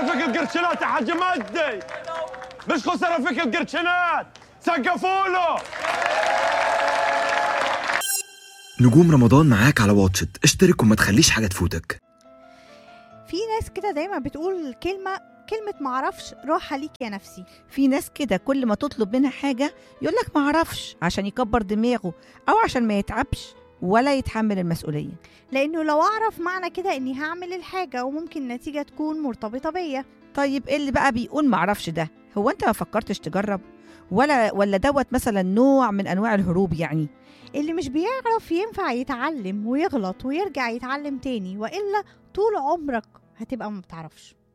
فيك القرشنات يا حاج مجدي مش خسر فيك القرشنات سقفوا له نجوم رمضان معاك على واتشت اشترك وما تخليش حاجة تفوتك في ناس كده دايما بتقول كلمة كلمة معرفش راحة ليك يا نفسي في ناس كده كل ما تطلب منها حاجة يقولك معرفش عشان يكبر دماغه أو عشان ما يتعبش ولا يتحمل المسؤولية لأنه لو أعرف معنى كده إني هعمل الحاجة وممكن النتيجة تكون مرتبطة بيا طيب إيه اللي بقى بيقول معرفش ده هو أنت ما فكرتش تجرب ولا ولا دوت مثلا نوع من أنواع الهروب يعني اللي مش بيعرف ينفع يتعلم ويغلط ويرجع يتعلم تاني وإلا طول عمرك هتبقى ما بتعرفش